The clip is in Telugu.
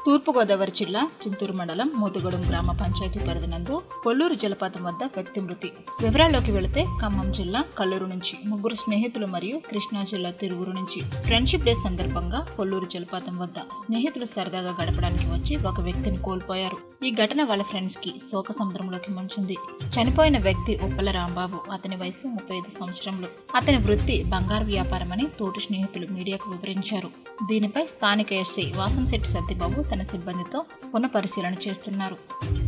తూర్పుగోదావరి జిల్లా చింతూరు మండలం మోతుగూడెం గ్రామ పంచాయతీ పరిధినందు కొల్లూరు జలపాతం వద్ద వ్యక్తి మృతి వివరాల్లోకి వెళితే ఖమ్మం జిల్లా కల్లూరు నుంచి ముగ్గురు స్నేహితులు మరియు కృష్ణా జిల్లా తిరువురు నుంచి ఫ్రెండ్షిప్ డే సందర్భంగా కొల్లూరు జలపాతం వద్ద స్నేహితులు సరదాగా గడపడానికి వచ్చి ఒక వ్యక్తిని కోల్పోయారు ఈ ఘటన వాళ్ళ ఫ్రెండ్స్ కి శోక సముద్రంలోకి ముంచింది చనిపోయిన వ్యక్తి ఉప్పల రాంబాబు అతని వయసు ముప్పై ఐదు సంవత్సరములు అతని వృత్తి బంగారు వ్యాపారమని తోటి స్నేహితులు మీడియాకు వివరించారు దీనిపై స్థానిక ఎస్ఐ వాసంశెట్టి సత్యబాబు తన సిబ్బందితో పునఃపరిశీలన చేస్తున్నారు